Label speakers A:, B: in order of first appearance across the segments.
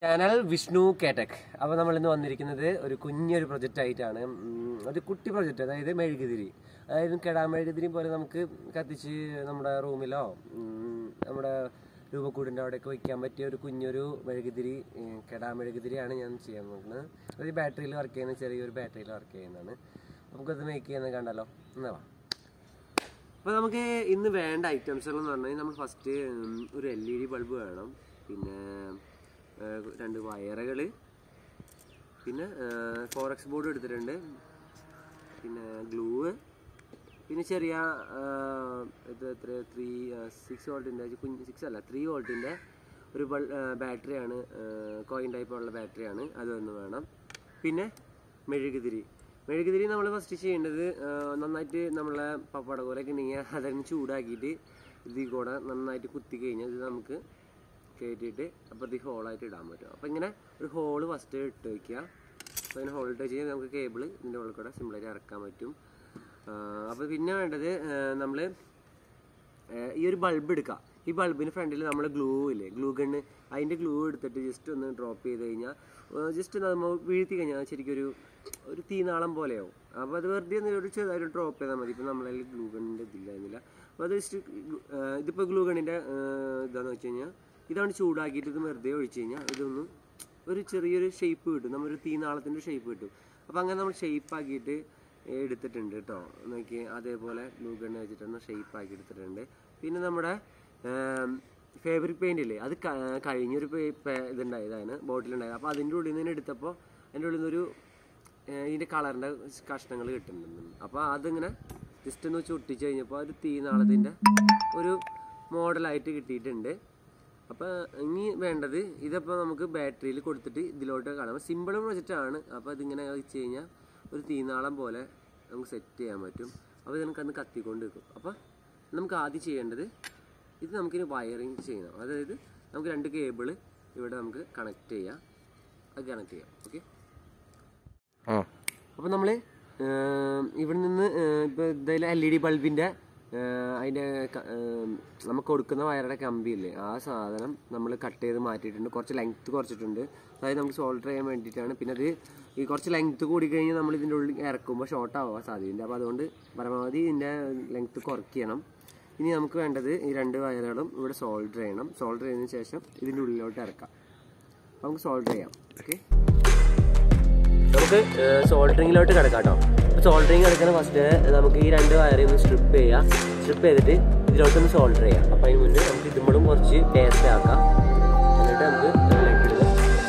A: Channel Vishnu കേട്ടക് അപ്പോൾ നമ്മൾ ഇന്ന് വന്നിരിക്കുന്നത് ഒരു കുഞ്ഞൊരു പ്രൊജക്റ്റ് ആയിട്ടാണ് ഉം, ഒരു കുട്ടി പ്രൊജക്റ്റ് അതായത് മെഴുകുതിരി അതായത് കെടാ മെഴുകുതിരി പോലെ നമുക്ക് കത്തിച്ച് നമ്മുടെ റൂമിലോ ഉം, നമ്മുടെ രൂപക്കൂടിൻ്റെ അവിടെയൊക്കെ വയ്ക്കാൻ പറ്റിയ ഒരു കുഞ്ഞൊരു മെഴുകുതിരി ഉം, കെടാ മെഴുകുതിരിയാണ് ഞാൻ ചെയ്യാൻ നോക്കുന്നത് അത് ബാറ്ററിയിൽ വർക്ക് ചെയ്യുന്ന ചെറിയൊരു ബാറ്ററിയിൽ വർക്ക് ചെയ്യുന്നതാണ് നമുക്കത് മേക്ക് ചെയ്യുന്നത് കണ്ടല്ലോ എന്നാ വാ അപ്പോൾ നമുക്ക് ഇന്ന് വേണ്ട ഐറ്റംസുകൾ എന്ന് പറഞ്ഞാൽ നമ്മൾ ഫസ്റ്റ് ഒരു എൽ ഇ ഡി ബൾബ് വേണം പിന്നെ ആ, രണ്ട് വയറുകൾ പിന്നെ ഫോറക്സ് ബോർഡ് എടുത്തിട്ടുണ്ട് പിന്നെ ഗ്ലൂ പിന്നെ ചെറിയ ആ, ഇത് എത്ര ത്രീ സിക്സ് വോൾട്ടിൻ്റെ കുഞ്ഞ് സിക്സ് അല്ല ത്രീ വോൾട്ടിൻ്റെ ഒരു ബൾ ബാറ്ററിയാണ് കോയിൻ ടൈപ്പുള്ള ബാറ്ററിയാണ് അതൊന്ന് വേണം പിന്നെ മെഴുകുതിരി മെഴുകുതിരി നമ്മൾ ഫസ്റ്റ് ചെയ്യേണ്ടത് ആ, നന്നായിട്ട് നമ്മളെ പപ്പടകോലൊക്കെ ഉണ്ടെങ്കിൽ അതിന് ചൂടാക്കിയിട്ട് ഇതിൽ കൂടെ നന്നായിട്ട് കുത്തി കഴിഞ്ഞാൽ ഇത് നമുക്ക് കയറ്റിയിട്ട് അപ്പോൾ ഇത് ഹോളായിട്ട് ഇടാൻ പറ്റും അപ്പോൾ ഇങ്ങനെ ഒരു ഹോള് ഫസ്റ്റ് ഇട്ട് വയ്ക്കുക അപ്പോൾ അതിന് ഹോൾ ഇട്ട് വെച്ച് കഴിഞ്ഞാൽ നമുക്ക് കേബിൾ ഇതിൻ്റെ ഉള്ളിൽ കൂടെ സിമ്പിളായിട്ട് ഇറക്കാൻ പറ്റും അപ്പോൾ പിന്നെ വേണ്ടത് നമ്മൾ ഈ ഒരു ബൾബ് എടുക്കുക ഈ ബൾബിന് ഫ്രണ്ടിൽ നമ്മൾ ഗ്ലൂ ഇല്ലേ ഗ്ലൂ ഗണ്ണ് അതിൻ്റെ ഗ്ലൂ എടുത്തിട്ട് ജസ്റ്റ് ഒന്ന് ഡ്രോപ്പ് ചെയ്ത് കഴിഞ്ഞാൽ ജസ്റ്റ് നമ്മൾ വീഴ്ത്തി കഴിഞ്ഞാൽ ശരിക്കും ഒരു ഒരു തീനാളം പോലെയാവും അപ്പോൾ അത് വെറുതെ ഒന്ന് ഒരു ചെറുതായിട്ട് ഡ്രോപ്പ് ചെയ്താൽ മതി ഇപ്പോൾ നമ്മളതിൽ ഗ്ലൂ ഗണ്ണിൻ്റെ ഇതില്ലായിരുന്നില്ല അപ്പോൾ അത് ജസ്റ്റ് ഇതിപ്പോൾ ഗ്ലൂ ഗണ്ണിൻ്റെ ഇതാണെന്ന് വെച്ച് കഴിഞ്ഞാൽ ഇതാണ് ചൂടാക്കിയിട്ട് ഇത് വെറുതെ ഒഴിച്ച് കഴിഞ്ഞാൽ ഇതൊന്നും ഒരു ചെറിയൊരു ഷേപ്പ് കിട്ടും നമ്മളൊരു തീനാളത്തിൻ്റെ ഷേപ്പ് കിട്ടും അപ്പോൾ അങ്ങനെ നമ്മൾ ഷേപ്പ് ആക്കിയിട്ട് എടുത്തിട്ടുണ്ട് കേട്ടോ നോക്കി അതേപോലെ ഗ്ലൂ ഗണ്ണ് വെച്ചിട്ടൊന്ന് ഷേപ്പ് ആക്കി എടുത്തിട്ടുണ്ട് പിന്നെ നമ്മുടെ ഫേബ്രിക് പെയിൻ്റ് ഇല്ലേ അത് ക- കഴിഞ്ഞൊരു പേ- പേ- ഇതുണ്ടായതാണ് ബോട്ടിലുണ്ടായത് അപ്പോൾ അതിൻ്റെ ഉള്ളിൽ നിന്ന് എടുത്തപ്പോൾ അതിൻ്റെ ഉള്ളിൽ നിന്നൊരു ഏഹ് ഇതിൻ്റെ കളറിൻ്റെ കഷ്ണങ്ങൾ കിട്ടുന്നുണ്ട് അപ്പോൾ അതിങ്ങനെ ജസ്റ്റ് ഒന്ന് വെച്ച് ഒട്ടിച്ച് കഴിഞ്ഞപ്പോൾ ഒരു തീനാളത്തിൻ്റെ ഒരു മോഡലായിട്ട് കിട്ടിയിട്ടുണ്ട് അപ്പോൾ ഇനി വേണ്ടത് ഇതിപ്പോൾ നമുക്ക് ബാറ്ററിയിൽ കൊടുത്തിട്ട് ഇതിലോട്ട് കാണാം സിമ്പിൾ പ്രൊജക്റ്റ് ആണ് അപ്പോൾ ഇതിങ്ങനെ വെച്ച് കഴിഞ്ഞാൽ ഒരു തീനാളം പോലെ നമുക്ക് സെറ്റ് ചെയ്യാൻ പറ്റും അപ്പോൾ ഇത് നമുക്കന്ന് കത്തിക്കൊണ്ട് വെക്കും അപ്പോൾ നമുക്ക് ആദ്യം ചെയ്യേണ്ടത് ഇത് നമുക്കിനി വയറിങ് ചെയ്യണം അതായത് നമുക്ക് രണ്ട് കേബിള് ഇവിടെ നമുക്ക് കണക്ട് ചെയ്യാം അത് കണക്ട് ചെയ്യാം ഓക്കെ അപ്പോൾ നമ്മൾ ഇവിടെ നിന്ന് ഇപ്പോൾ ഇതിൽ എൽ ഇ ഡി ബൾബിൻ്റെ അതിൻ്റെ നമുക്ക് കൊടുക്കുന്ന വയറുടെ കമ്പിയില്ലേ ആ സാധനം നമ്മൾ കട്ട് ചെയ്ത് മാറ്റിയിട്ടുണ്ട് കുറച്ച് ലെങ്ത്ത് കുറച്ചിട്ടുണ്ട് അതായത് നമുക്ക് സോൾഡർ ചെയ്യാൻ വേണ്ടിയിട്ടാണ് പിന്നെ അത് ഈ കുറച്ച് ലെങ്ത്ത് കൂടി കഴിഞ്ഞാൽ നമ്മൾ ഇതിൻ്റെ ഉള്ളിൽ ഇറക്കുമ്പോൾ ഷോർട്ട് ആവാൻ സാധ്യതയുണ്ട് അപ്പോൾ അതുകൊണ്ട് പരമാവധി ഇതിൻ്റെ ലെങ്ത്ത് കുറയ്ക്കണം ഇനി നമുക്ക് വേണ്ടത് ഈ രണ്ട് വയറുകളും ഇവിടെ സോൾഡർ ചെയ്യണം സോൾഡർ ചെയ്തതിന് ശേഷം ഇതിൻ്റെ ഉള്ളിലോട്ട് ഇറക്കാം അപ്പോൾ നമുക്ക് സോൾഡർ ചെയ്യാം ഓക്കെ നമുക്ക് സോൾഡറിങ്ങിലോട്ട് കിടക്കാം കേട്ടോ അപ്പോൾ സോൾഡറിങ് കിടക്കുന്ന ഫസ്റ്റ് നമുക്ക് ഈ രണ്ട് വയറിൽ നിന്ന് സ്ട്രിപ്പ് ചെയ്യാം സ്ട്രിപ്പ് ചെയ്തിട്ട് ഇതിലോട്ടൊന്ന് സോൾഡർ ചെയ്യാം അപ്പോൾ അതിന് മുന്നേ നമുക്ക് ഇതുമ്പോഴും കുറച്ച് പേസ്റ്റ് ആക്കാം എന്നിട്ട് നമുക്ക് ഇതിലേക്ക് ഇടുക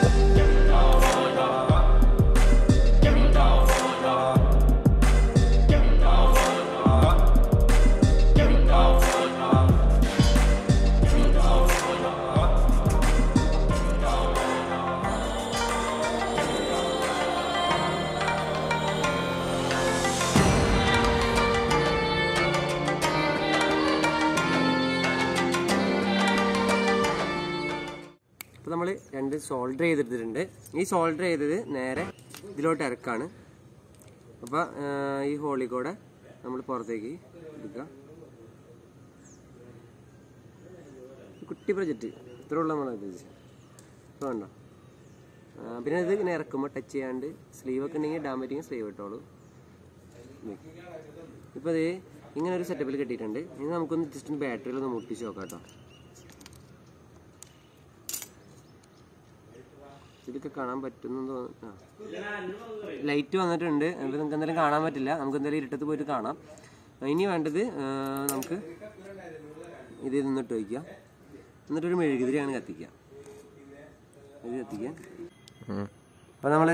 A: അപ്പോൾ നമ്മൾ രണ്ട് സോൾഡർ ചെയ്തെടുത്തിട്ടുണ്ട് ഈ സോൾഡർ ചെയ്തത് നേരെ ഇതിലോട്ട് ഇറക്കാണ് അപ്പോൾ ഈ ഹോളിൽ കൂടെ നമ്മൾ പുറത്തേക്ക് എടുക്കുക കുട്ടി പ്രൊജക്റ്റ് ഇത്ര ഉള്ള നമ്മളെ പ്രൊജക്റ്റ് ഇപ്പോൾ വേണ്ട ആ, പിന്നെ ഇത് ഇങ്ങനെ ഇറക്കുമ്പോൾ ടച്ച് ചെയ്യാണ്ട് സ്ലീവ് ഒക്കെ ഉണ്ടെങ്കിൽ ഇടാൻ പറ്റിയെങ്കിൽ സ്ലീവ് ഇട്ടോളൂ ഇപ്പോൾ ഇത് ഇങ്ങനെ ഒരു സെറ്റപ്പിൽ കിട്ടിയിട്ടുണ്ട് ഇനി നമുക്കൊന്ന് ജസ്റ്റ് ഒന്ന് ബാറ്ററിയിൽ ഒന്ന് മുട്ടിച്ച് നോക്കാം കേട്ടോ ഇതൊക്കെ കാണാൻ പറ്റുന്നു തോന്നുന്നു ലൈറ്റ് വന്നിട്ടുണ്ട് അപ്പോൾ നമുക്ക് എന്തായാലും കാണാൻ പറ്റില്ല നമുക്ക് എന്തായാലും ഇരുട്ടത്ത് പോയിട്ട് കാണാം ആ, ഇനി വേണ്ടത് ആ, നമുക്ക് ഇത് നിന്നിട്ട് വയ്ക്കുക എന്നിട്ടൊരു മെഴുകുതിരിയാണ് കത്തിക്കുക ഇത് കത്തിക്കുക അപ്പോൾ നമ്മൾ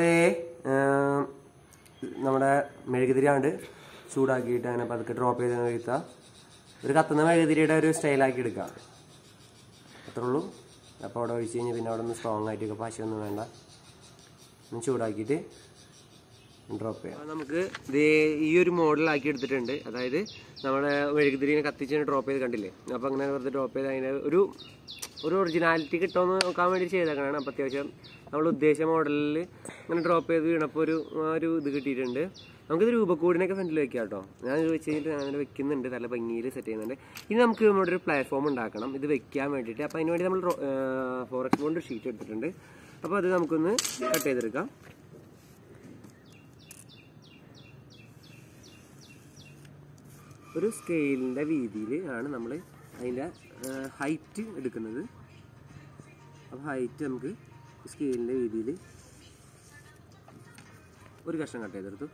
A: നമ്മുടെ മെഴുകുതിരിയാണ്ട് ചൂടാക്കിയിട്ട് അങ്ങനെ പതുക്കെ ഡ്രോപ്പ് ചെയ്ത് കഴിത്താൽ ഒരു കത്തുന്ന മെഴുകുതിരിയുടെ ഒരു സ്റ്റൈലാക്കി എടുക്കുക അത്രേ ഉള്ളൂ അപ്പോൾ അവിടെ ഒഴിച്ച് കഴിഞ്ഞാൽ പിന്നെ അവിടെ നിന്ന് സ്ട്രോങ് ആയിട്ടൊക്കെ പശയൊന്നും വേണ്ട ഒന്ന് ചൂടാക്കിയിട്ട് ഡ്രോപ്പ് ചെയ്യാം നമുക്ക് ഇത് ഈ ഒരു മോഡലാക്കി എടുത്തിട്ടുണ്ട് അതായത് നമ്മുടെ മെഴുകുതിരിനെ കത്തിച്ച് ഡ്രോപ്പ് ചെയ്ത് കണ്ടില്ലേ അപ്പോൾ അങ്ങനെ വെറുതെ ഡ്രോപ്പ് ചെയ്ത് അതിന് ഒരു ഒരു ഒറിജിനാലിറ്റി കിട്ടുമെന്ന് നോക്കാൻ വേണ്ടി ചെയ്തേക്കാണ് അപ്പോൾ അത്യാവശ്യം നമ്മൾ ഉദ്ദേശിച്ച മോഡലിൽ ഇങ്ങനെ ഡ്രോപ്പ് ചെയ്ത് വീണപ്പോൾ ഒരു ആ ഒരു ഇത് കിട്ടിയിട്ടുണ്ട് നമുക്കിത് രൂപക്കൂടിനൊക്കെ ഫ്രണ്ടിൽ വെക്കാം കേട്ടോ ഞാൻ ഇത് വെച്ച് കഴിഞ്ഞിട്ട് അങ്ങനെ വെക്കുന്നുണ്ട് നല്ല ഭംഗിയിൽ സെറ്റ് ചെയ്യുന്നുണ്ട് ഇനി നമുക്ക് നമ്മുടെ ഒരു പ്ലാറ്റ്ഫോം ഉണ്ടാക്കണം ഇത് വെക്കാൻ വേണ്ടിയിട്ട് അപ്പോൾ അതിന് വേണ്ടി നമ്മൾ ഫോറക്സ് ബോണ്ട് ഷീറ്റ് എടുത്തിട്ടുണ്ട് അപ്പോൾ അത് നമുക്കൊന്ന് കട്ട് ചെയ്തെടുക്കാം ഒരു സ്കെയിലിൻ്റെ വീതിയിൽ ആണ് നമ്മൾ അതിൻ്റെ ഹൈറ്റ് എടുക്കുന്നത് അപ്പോൾ ഹൈറ്റ് നമുക്ക് സ്കെയിലിൻ്റെ വീതിയിൽ ഒരു കഷ്ണം കട്ട് ചെയ്തെടുത്തു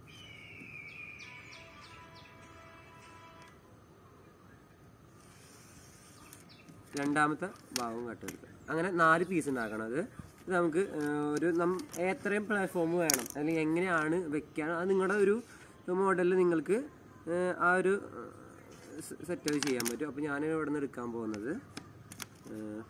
A: രണ്ടാമത്തെ ഭാഗം കട്ട് ചെയ്തെടുക്കുക അങ്ങനെ നാല് പീസ് ഉണ്ടാക്കണം അത് ഇത് നമുക്ക് ഏഹ്, ഒരു നം എത്രയും പ്ലാറ്റ്ഫോം വേണം അല്ലെങ്കിൽ എങ്ങനെയാണ് വെക്കാൻ അത് നിങ്ങളുടെ ഒരു മോഡലിൽ നിങ്ങൾക്ക് ഏഹ്, ആ ഒരു സെറ്റ് ചെയ്യാൻ പറ്റും അപ്പോൾ ഞാൻ ഇവിടെ നിന്ന് എടുക്കാൻ പോകുന്നത് ഏഹ്,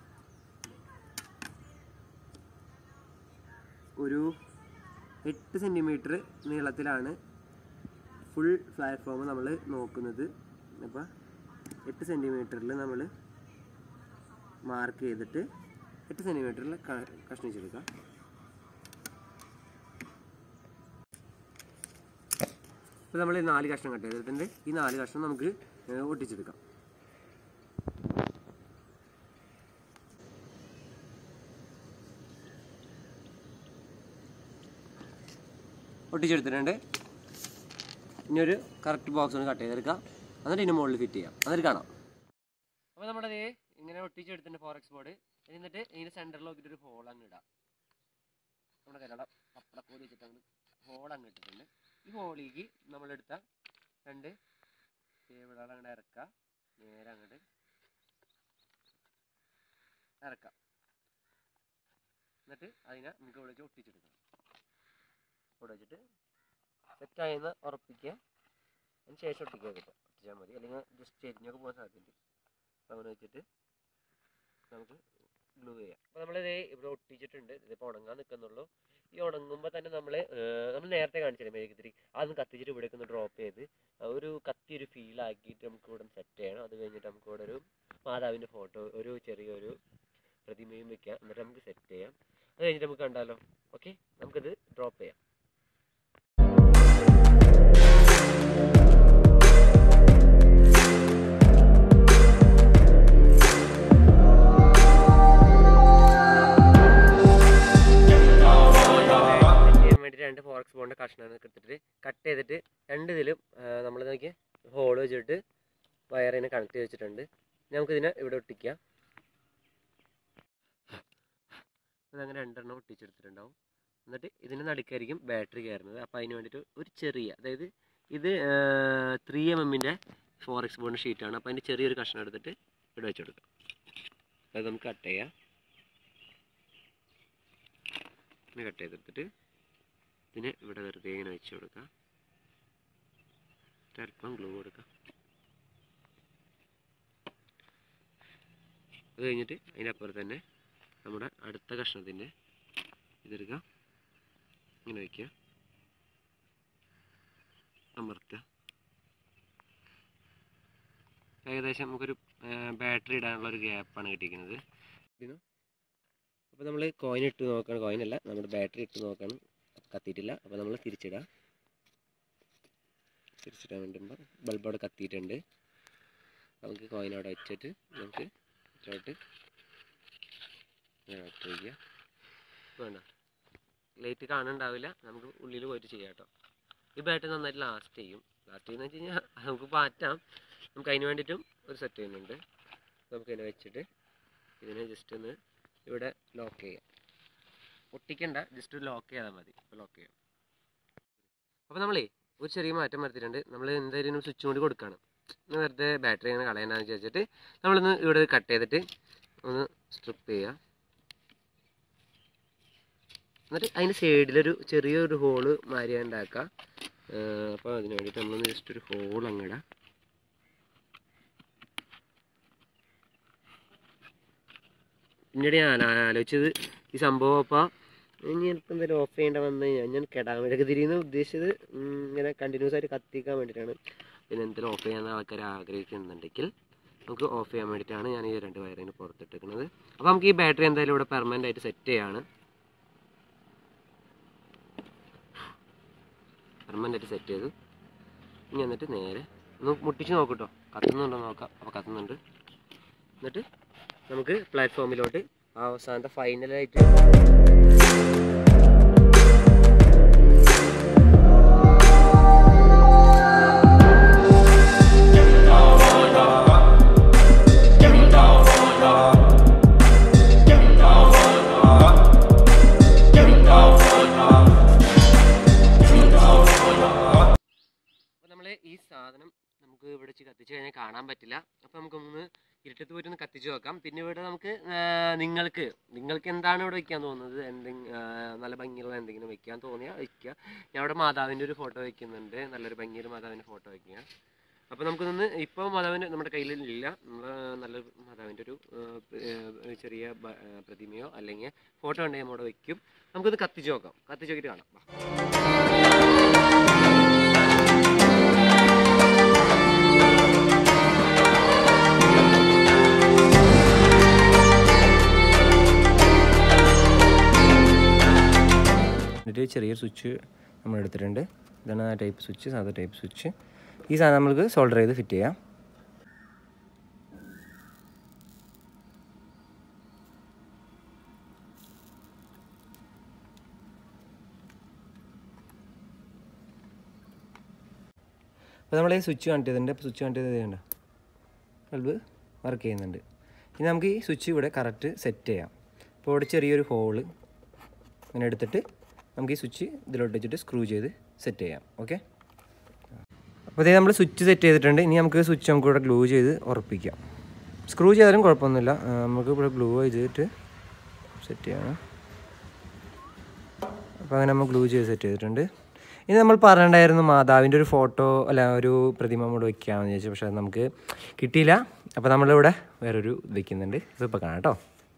A: ഒരു എട്ട് സെൻറ്റിമീറ്റർ നീളത്തിലാണ് ഫുൾ പ്ലാറ്റ്ഫോം നമ്മൾ നോക്കുന്നത് അപ്പോൾ എട്ട് സെൻറ്റിമീറ്ററിൽ നമ്മൾ മാർക്ക് ചെയ്തിട്ട് എട്ട് സെൻറ്റിമീറ്ററിൽ കഷ്ണിച്ചെടുക്കാം ഇപ്പോൾ നമ്മൾ ഈ നാല് കഷ്ണം കട്ട് ചെയ്തിട്ടുണ്ട് ഈ നാല് കഷ്ണം നമുക്ക് ഏഹ്, ഒട്ടിച്ചെടുക്കാം ഒട്ടിച്ചെടുത്തിട്ടുണ്ട് ഇനി ഒരു കറക്റ്റ് ബോക്സ് ഒന്ന് കട്ട് ചെയ്തെടുക്കാം എന്നിട്ട് ഇതിൻ്റെ മുകളിൽ ഫിറ്റ് ചെയ്യാം എന്നിട്ട് കാണാം അപ്പോൾ നമ്മുടെ ദേ ഇങ്ങനെ ഒട്ടിച്ചെടുത്തിട്ടുണ്ട് ഫോറക്സ് ബോർഡ് എന്നിട്ട് ഇതിൻ്റെ സെൻറ്ററിൽ നോക്കിയിട്ട് ഒരു ഹോൾ അങ്ങ് ഇടാം നമ്മുടെ കരട പപ്പടക്കോല് വെച്ചിട്ട് അങ്ങ് ഹോൾ അങ്ങ് ഇട്ടിട്ടുണ്ട് ഈ ഹോളിലേക്ക് നമ്മളെടുത്ത രണ്ട് ടേബിളുകൾ അങ്ങോട്ട് ഇറക്കുക നേരെ അങ്ങോട്ട് ഇറക്കാം എന്നിട്ട് അതിനെ നമുക്ക് ഇവിടെ വെച്ച് ഒട്ടിച്ചെടുക്കാം ഇവിടെ വെച്ചിട്ട് സെറ്റായെന്ന് ഉറപ്പിക്കുക അതിന് ശേഷം ഒട്ടിക്കുക കിട്ടും ഒട്ടിച്ചാൽ മതി അല്ലെങ്കിൽ ജസ്റ്റ് ചെരിഞ്ഞൊക്കെ പോകാൻ സാധ്യതയുണ്ട് അപ്പോൾ അങ്ങനെ വെച്ചിട്ട് നമുക്ക് ഗ്ലൂ ചെയ്യാം അപ്പോൾ നമ്മളിത് ഇവിടെ ഒട്ടിച്ചിട്ടുണ്ട് ഇതിപ്പോൾ ഉണങ്ങാൻ നിൽക്കുന്നുള്ളൂ ഈ ഉണങ്ങുമ്പോൾ തന്നെ നമ്മൾ നമ്മൾ നേരത്തെ കാണിച്ചില്ലേ മെഴുകുതിരി അതൊന്ന് കത്തിച്ചിട്ട് ഇവിടേക്ക് ഒന്ന് ഡ്രോപ്പ് ചെയ്ത് ആ ഒരു കത്തി ഒരു ഫീൽ ആക്കിയിട്ട് നമുക്ക് ഇവിടെ സെറ്റ് ചെയ്യണം അത് കഴിഞ്ഞിട്ട് നമുക്ക് ഇവിടെ ഒരു മാതാവിൻ്റെ ഫോട്ടോ ഒരു ചെറിയൊരു പ്രതിമയും വെക്കാം എന്നിട്ട് നമുക്ക് സെറ്റ് ചെയ്യാം അത് കഴിഞ്ഞിട്ട് നമുക്ക് കണ്ടാലോ ഓക്കെ നമുക്കിത് ഡ്രോപ്പ് ചെയ്യാം ചെയ്യാൻ വേണ്ടി രണ്ട് ഫോറക്സ് ബോണ്ട് കഷ്ണം എടുത്തിട്ട് കട്ട് ചെയ്തിട്ട് രണ്ട് ഇതിലും നമ്മൾ നോക്കി ഹോൾ വെച്ചിട്ട് വയറിനെ കണക്ട് ചെയ്ത് വെച്ചിട്ടുണ്ട് നമുക്കിതിനെ ഇവിടെ ഒട്ടിക്കാം അതങ്ങനെ രണ്ടെണ്ണം ഒട്ടിച്ചെടുത്തിട്ടുണ്ടാവും എന്നിട്ട് ഇതിന് നടുക്കായിരിക്കും ബാറ്ററി കയറുന്നത് അപ്പോൾ അതിന് വേണ്ടിയിട്ട് ഒരു ചെറിയ അതായത് ഇത് ത്രീ എം എമ്മിൻ്റെ ഫോർ എക്സ് ബോണ്ട് ഷീറ്റാണ് അപ്പോൾ അതിൻ്റെ ചെറിയൊരു കഷ്ണം എടുത്തിട്ട് ഇവിടെ വെച്ച് കൊടുക്കാം അത് നമുക്ക് കട്ട് ചെയ്യാം ഇങ്ങനെ കട്ട് ചെയ്തെടുത്തിട്ട് ഇതിന് ഇവിടെ വെറുതെ ഇങ്ങനെ വെച്ച് കൊടുക്കാം അല്പം ഗ്ലൂ കൊടുക്കാം അത് കഴിഞ്ഞിട്ട് അതിനപ്പുറത്ത് തന്നെ നമ്മുടെ അടുത്ത കഷ്ണത്തിൻ്റെ ഇതെടുക്കുക ഇങ്ങനെ വയ്ക്കുക അമർത്തുക ഏകദേശം നമുക്കൊരു ബാറ്ററി ഇടാനുള്ള ഒരു ഗ്യാപ്പാണ് കിട്ടിയിരിക്കുന്നത് അപ്പോൾ നമ്മൾ കോയിൻ ഇട്ട് നോക്കണം കോയിനല്ല നമ്മുടെ ബാറ്ററി ഇട്ട് നോക്കണം കത്തിയിട്ടില്ല അപ്പോൾ നമ്മൾ തിരിച്ചിടാം തിരിച്ചിടാൻ വേണ്ടുമ്പോൾ ബൾബ് അവിടെ കത്തിയിട്ടുണ്ട് നമുക്ക് കോയിൻ അവിടെ വെച്ചിട്ട് നമുക്ക് ഇതിലോട്ട് ഇങ്ങനെ ഇട്ട് വയ്ക്കുക വേണ്ട ലൈറ്റ് കാണുന്നുണ്ടാവില്ല നമുക്ക് ഉള്ളിൽ പോയിട്ട് ചെയ്യാം കേട്ടോ ഈ ബാറ്ററി നന്നായിട്ട് ലാസ്റ്റ് ചെയ്യും ലാസ്റ്റ് ചെയ്യുന്ന വെച്ച് കഴിഞ്ഞാൽ നമുക്ക് മാറ്റാം നമുക്ക് അതിന് വേണ്ടിയിട്ടും ഒരു സെറ്റ് ചെയ്യുന്നുണ്ട് നമുക്ക് ഇതിനെ വെച്ചിട്ട് ഇതിനെ ജസ്റ്റ് ഒന്ന് ഇവിടെ ലോക്ക് ചെയ്യാം ഒട്ടിക്കണ്ട ജസ്റ്റ് ലോക്ക് ചെയ്താൽ മതി അപ്പോൾ ലോക്ക് ചെയ്യാം അപ്പോൾ നമ്മളേ ഒരു ചെറിയ മാറ്റം വരുത്തിയിട്ടുണ്ട് നമ്മൾ എന്തായാലും സ്വിച്ച് കൂടി കൊടുക്കുകയാണ് ഒന്ന് വെറുതെ ബാറ്ററി അങ്ങനെ കളയാനാന്ന് വിചാരിച്ചിട്ട് നമ്മളൊന്ന് ഇവിടെ കട്ട് ചെയ്തിട്ട് ഒന്ന് സ്ട്രിപ്പ് ചെയ്യുക എന്നിട്ട് അതിൻ്റെ സൈഡിലൊരു ചെറിയൊരു ഹോള് മാതിരി ഉണ്ടാക്കുക അപ്പോൾ അതിന് വേണ്ടിയിട്ട് നമ്മളൊന്ന് ജസ്റ്റ് ഒരു ഹോൾ അങ്ങിടാം പിന്നീട് ഞാൻ ആലോചിച്ചത് ഈ സംഭവം അപ്പോൾ ഇനി എനിക്ക് എന്തായാലും ഓഫ് ചെയ്യേണ്ട വന്നു കഴിഞ്ഞാൽ ഞാൻ കെടാമഴക്ക് തിരിയുന്ന ഉദ്ദേശിച്ചത് ഉം, ഇങ്ങനെ കണ്ടിന്യൂസ് ആയിട്ട് കത്തിക്കാൻ വേണ്ടിയിട്ടാണ് പിന്നെ എന്തെങ്കിലും ഓഫ് ചെയ്യാൻ ആൾക്കാർ ആഗ്രഹിക്കുന്നുണ്ടെങ്കിൽ നമുക്ക് ഓഫ് ചെയ്യാൻ വേണ്ടിയിട്ടാണ് ഞാൻ ഈ രണ്ട് വയറിന് പുറത്തിട്ടിരിക്കുന്നത് അപ്പോൾ നമുക്ക് ഈ ബാറ്ററി എന്തായാലും ഇവിടെ പെർമനൻ്റ് ആയിട്ട് സെറ്റ് ചെയ്യാണ് പെർമനൻ്റ് ആയിട്ട് സെറ്റ് ചെയ്തു ഇനി എന്നിട്ട് നേരെ ഒന്ന് മുട്ടിച്ച് നോക്കട്ടോ കത്തുന്നുണ്ടോ നോക്കാം അപ്പോൾ കത്തുന്നുണ്ട് എന്നിട്ട് നമുക്ക് പ്ലാറ്റ്ഫോമിലോട്ട് ആ അവസാനത്തെ ഫൈനലായിട്ട് അപ്പോൾ നമ്മൾ ഈ സാധനം നമുക്ക് ഇവിടെ വെച്ച് കത്തിച്ച് കഴിഞ്ഞാൽ കാണാൻ പറ്റില്ല അപ്പോൾ നമുക്കൊന്ന് ഇരുട്ടത്ത് പോയിട്ട് ഒന്ന് കത്തിച്ച് നോക്കാം പിന്നെ ഇവിടെ നമുക്ക് ആ, നിങ്ങൾക്ക് നിങ്ങൾക്ക് എന്താണ് ഇവിടെ വെക്കാൻ തോന്നുന്നത് എന്തെങ്കിലും നല്ല ഭംഗിയുള്ള എന്തെങ്കിലും വെക്കാൻ തോന്നിയാൽ വെക്കുക ഞാൻ ഇവിടെ മാതാവിൻ്റെ ഒരു ഫോട്ടോ വെക്കുന്നുണ്ട് നല്ലൊരു ഭംഗിയൊരു മാതാവിൻ്റെ ഫോട്ടോ വെക്കുക അപ്പോൾ നമുക്കൊന്ന് ഇപ്പോൾ മാതാവിൻ്റെ നമ്മുടെ കയ്യിലില്ല നമ്മൾ നല്ല മാതാവിൻ്റെ ഒരു ആ, ആ, ചെറിയ ബ- ആ, പ്രതിമയോ അല്ലെങ്കിൽ ഫോട്ടോ ഉണ്ടെങ്കിൽ നമ്മവിടെ വെക്കും നമുക്കൊന്ന് കത്തിച്ച് നോക്കാം കത്തിച്ച് നോക്കിയിട്ട് കാണാം വാ. എന്നിട്ട് ചെറിയൊരു സ്വിച്ച് നമ്മൾ എടുത്തിട്ടുണ്ട് ഇതാണ് ആ ടൈപ്പ് സ്വിച്ച് സാധാ ടൈപ്പ് സ്വിച്ച് ഈ സാധനം നമുക്ക് സോൾഡർ ചെയ്ത് ഫിറ്റ് ചെയ്യാം അപ്പോൾ നമ്മൾ ഈ സ്വിച്ച് കണ്ടിട്ടുണ്ട് സ്വിച്ച് കണ്ടിട്ട് ചെയ്യണ്ട ബൾബ് വർക്ക് ചെയ്യുന്നുണ്ട് ഇനി നമുക്ക് ഈ സ്വിച്ച് ഇവിടെ കറക്റ്റ് സെറ്റ് ചെയ്യാം അപ്പോൾ ഇവിടെ ചെറിയൊരു ഹോള് ഇങ്ങനെ എടുത്തിട്ട് നമുക്ക് ഈ സ്വിച്ച് ഇതിലോട്ട് വെച്ചിട്ട് സ്ക്രൂ ചെയ്ത് സെറ്റ് ചെയ്യാം ഓക്കെ അപ്പോൾ ഇതേ നമ്മൾ സ്വിച്ച് സെറ്റ് ചെയ്തിട്ടുണ്ട് ഇനി നമുക്ക് സ്വിച്ച് നമുക്ക് ഇവിടെ ഗ്ലൂ ചെയ്ത് ഉറപ്പിക്കാം സ്ക്രൂ ചെയ്താലും കുഴപ്പമൊന്നുമില്ല ആ, നമുക്ക് ഇവിടെ ഗ്ലൂ ചെയ്തിട്ട് സെറ്റ് ചെയ്യണം അപ്പോൾ അങ്ങനെ നമ്മൾ ഗ്ലൂ ചെയ്ത് സെറ്റ് ചെയ്തിട്ടുണ്ട് ഇനി നമ്മൾ പറയണ്ടായിരുന്നു മാതാവിൻ്റെ ഒരു ഫോട്ടോ അല്ല ഒരു പ്രതിമ നമ്മൾ വെക്കാമെന്ന് വിചാരിച്ചു പക്ഷേ അത് നമുക്ക് കിട്ടിയില്ല അപ്പോൾ നമ്മളിവിടെ വേറൊരു ഇത് വെക്കുന്നുണ്ട് ഇതിപ്പോൾ കാണാം കേട്ടോ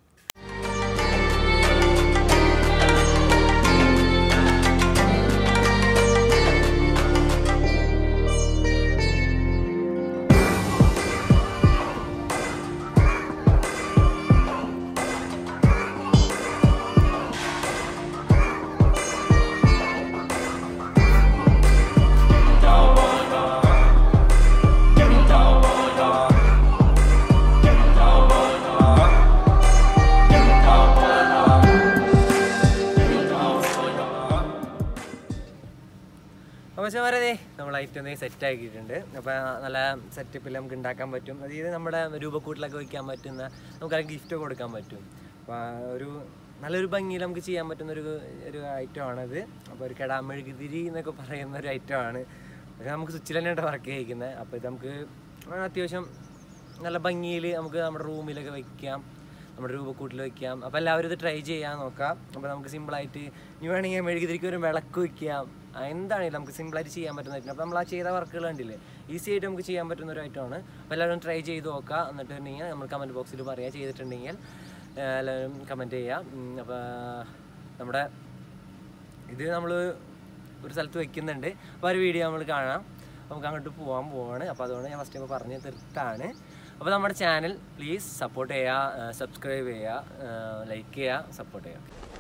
A: അപ്പോൾ ചമാരതേ നമ്മൾ ഐറ്റം സെറ്റ് ആക്കിയിട്ടുണ്ട് അപ്പോൾ നല്ല സെറ്റപ്പിൽ നമുക്ക് ഉണ്ടാക്കാൻ പറ്റും അതായത് നമ്മുടെ രൂപക്കൂട്ടിലൊക്കെ വെക്കാൻ പറ്റുന്ന നമുക്ക് ഗിഫ്റ്റ് കൊടുക്കാൻ പറ്റും അപ്പോൾ ഒരു നല്ലൊരു ഭംഗിയിൽ നമുക്ക് ചെയ്യാൻ പറ്റുന്ന ഒരു ഒരു ഐറ്റമാണത് അപ്പോൾ ഒരു കെടാമെഴുകുതിരി എന്നൊക്കെ പറയുന്ന ഒരു ഐറ്റമാണ് പക്ഷേ നമുക്ക് സ്വിച്ചിൽ തന്നെയാണ് വർക്ക് ചെയ്യിക്കുന്നത് അപ്പോൾ ഇത് നമുക്ക് അത്യാവശ്യം നല്ല ഭംഗിയിൽ നമുക്ക് നമ്മുടെ റൂമിലൊക്കെ വെക്കാം നമ്മുടെ രൂപക്കൂട്ടിൽ വെക്കാം അപ്പോൾ എല്ലാവരും ഇത് ട്രൈ ചെയ്യാൻ നോക്കാം അപ്പോൾ നമുക്ക് സിമ്പിളായിട്ട് ഇനി വേണമെങ്കിൽ മെഴുകുതിരിക്ക് ഒരു വിളക്ക് വെക്കാം ആ, എന്താണെങ്കിലും നമുക്ക് സിമ്പിളായിട്ട് ചെയ്യാൻ പറ്റുന്ന ഐറ്റം അപ്പോൾ നമ്മൾ ആ ചെയ്ത വർക്കുകൾ കണ്ടില്ലേ ഈസി ആയിട്ട് നമുക്ക് ചെയ്യാൻ പറ്റുന്ന ഒരു ഐറ്റമാണ് അപ്പോൾ എല്ലാവരും ട്രൈ ചെയ്ത് നോക്കുക എന്നിട്ടുണ്ടെങ്കിൽ നമ്മൾ കമൻറ്റ് ബോക്സിൽ പറയുക ചെയ്തിട്ടുണ്ടെങ്കിൽ ആ, എല്ലാവരും കമൻറ്റ് ചെയ്യുക ഉം, അപ്പോൾ നമ്മുടെ ഇത് നമ്മൾ ഒരു സ്ഥലത്ത് വെക്കുന്നുണ്ട് അപ്പോൾ ആ ഒരു വീഡിയോ നമ്മൾ കാണാം നമുക്ക് അങ്ങോട്ട് പോകാൻ പോവാണ് അപ്പോൾ അതുകൊണ്ട് ഞാൻ ഫസ്റ്റ് ഇപ്പോൾ പറഞ്ഞ് തീർത്താണ് അപ്പോൾ നമ്മുടെ ചാനൽ പ്ലീസ് സപ്പോർട്ട് ചെയ്യുക സബ്സ്ക്രൈബ് ചെയ്യുക ലൈക്ക് ചെയ്യുക സപ്പോർട്ട് ചെയ്യുക